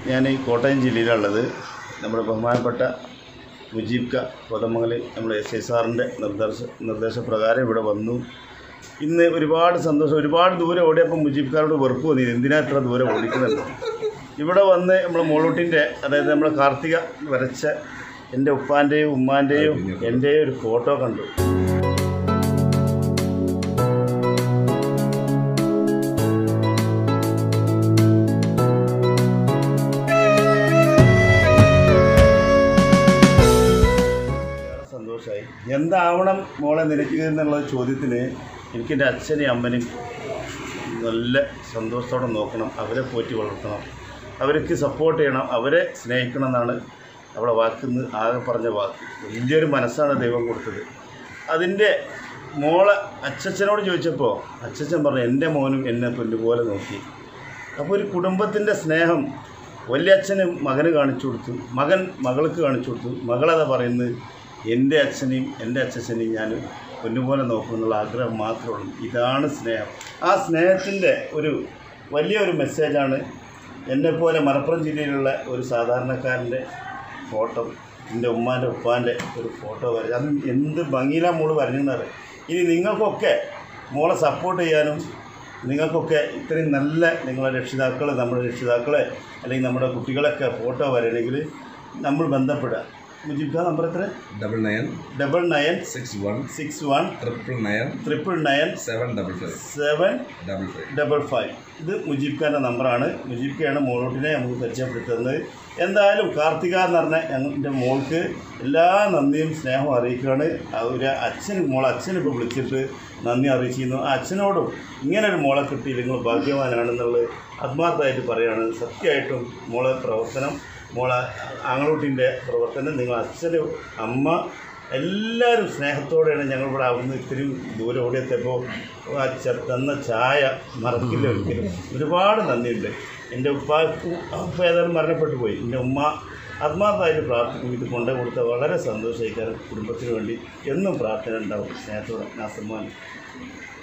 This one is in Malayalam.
ഞാൻ ഈ കോട്ടയം ജില്ലയിലുള്ളത് നമ്മുടെ ബഹുമാനപ്പെട്ട മുജീബ് ക കൊതമംഗലം നമ്മുടെ എസ് ഐ സാറിൻ്റെ നിർദ്ദേശ നിർദ്ദേശപ്രകാരം ഇവിടെ വന്നു ഇന്ന് ഒരുപാട് സന്തോഷം ഒരുപാട് ദൂരം ഓടിയപ്പോൾ മുജീബ് കാരോട് വെറുപ്പ് തോന്നി എന്തിനാ ഇത്ര ദൂരം ഓടിക്കുന്നത് ഇവിടെ വന്ന് നമ്മുടെ മോളൂട്ടിൻ്റെ അതായത് നമ്മുടെ കാർത്തിക വരച്ച എൻ്റെ ഉപ്പാൻ്റെയും ഉമ്മാൻ്റെയും എൻ്റെയും ഒരു ഫോട്ടോ കണ്ടു ഏറെ സന്തോഷമായി എന്താവണം മോളെ നിനക്ക് എന്നുള്ള ചോദ്യത്തിന് എനിക്ക് എൻ്റെ അച്ഛനെയും അമ്മനെയും നല്ല സന്തോഷത്തോടെ നോക്കണം അവരെ പോറ്റി വളർത്തണം അവർക്ക് സപ്പോർട്ട് ചെയ്യണം അവരെ സ്നേഹിക്കണം എന്നാണ് അവിടെ വാക്കുന്ന് ആകെ പറഞ്ഞ വാക്ക് വലിയൊരു മനസ്സാണ് ദൈവം കൊടുത്തത് അതിൻ്റെ മോളെ അച്ചച്ചനോട് ചോദിച്ചപ്പോൾ അച്ചച്ചൻ പറഞ്ഞു എൻ്റെ മോനും എന്നെ പൊന്നുപോലെ നോക്കി അപ്പോൾ ഒരു കുടുംബത്തിൻ്റെ സ്നേഹം വലിയച്ഛന് മകന് കാണിച്ചു കൊടുത്തു മകൻ മകൾക്ക് കാണിച്ചു കൊടുത്തു മകളതാ പറയുന്നത് എൻ്റെ അച്ഛനെയും എൻ്റെ അച്ഛനെയും ഞാൻ പൊന്നുപോലെ നോക്കുമെന്നുള്ള ആഗ്രഹം മാത്രമേ ഉള്ളൂ ഇതാണ് സ്നേഹം ആ സ്നേഹത്തിൻ്റെ ഒരു വലിയൊരു മെസ്സേജാണ് എന്നെപ്പോലെ മലപ്പുറം ജില്ലയിലുള്ള ഒരു സാധാരണക്കാരൻ്റെ ഫോട്ടോ എൻ്റെ ഉമ്മാൻ്റെ ഉപ്പാൻ്റെ ഒരു ഫോട്ടോ വരച്ച് അത് എന്ത് ഭംഗിയിലാണ് മോള് വരഞ്ഞെന്നത് ഇനി നിങ്ങൾക്കൊക്കെ മോളെ സപ്പോർട്ട് ചെയ്യാനും നിങ്ങൾക്കൊക്കെ ഇത്രയും നല്ല നിങ്ങളെ രക്ഷിതാക്കൾ നമ്മുടെ രക്ഷിതാക്കളെ അല്ലെങ്കിൽ നമ്മുടെ കുട്ടികളൊക്കെ ഫോട്ടോ വരണമെങ്കിൽ നമ്മൾ ബന്ധപ്പെടുക മുജിബ് ഖാൻ നമ്പർ എത്ര double nine double nine six one six one triple nine triple nine seven double five seven double five double five ഇത് മുജീബ് ഖാൻ്റെ നമ്പറാണ് മുജീബ് ഖാണ് മോളോട്ടിനെ നമുക്ക് പരിചയപ്പെടുത്തുന്നത് എന്തായാലും കാർത്തിക എന്ന് പറഞ്ഞ ഞങ്ങളുടെ മോൾക്ക് എല്ലാ നന്ദിയും സ്നേഹവും അറിയിക്കുകയാണ് ഒരു അച്ഛന് മോളെ അച്ഛന് ഇപ്പോൾ വിളിച്ചിട്ട് നന്ദി അറിയിച്ചിരുന്നു ആ അച്ഛനോടും ഇങ്ങനെ ഒരു മോളെ കിട്ടി നിങ്ങൾ ഭാഗ്യവാനാണെന്നുള്ളത് ആത്മാർത്ഥമായിട്ട് പറയുകയാണ് സത്യമായിട്ടും മോളെ പ്രവർത്തനം മോളെ ആങ്ങളൂട്ടിൻ്റെ പ്രവർത്തനം നിങ്ങൾ അച്ഛനും അമ്മ എല്ലാവരും സ്നേഹത്തോടെയാണ് ഞങ്ങൾ ഇവിടെ അവിടുന്ന് ഇത്തിരി ദൂരം ഓടിയെത്തിയപ്പോൾ ആ ച- തന്ന ചായ മറക്കില്ല ഒരിക്കലും ഒരുപാട് നന്ദിയുണ്ട് എൻ്റെ ഉപ്പാക്ക് ഉപ്പ ഏതായാലും മരണപ്പെട്ടു പോയി എൻ്റെ ഉമ്മ ആത്മാർത്ഥമായിട്ട് പ്രാർത്ഥിക്കും ഇത് കൊണ്ടു കൊടുത്ത വളരെ സന്തോഷമായി കാരണം കുടുംബത്തിന് വേണ്ടി എന്നും പ്രാർത്ഥന ഉണ്ടാവും സ്നേഹത്തോടെ നാസമ്മാൻ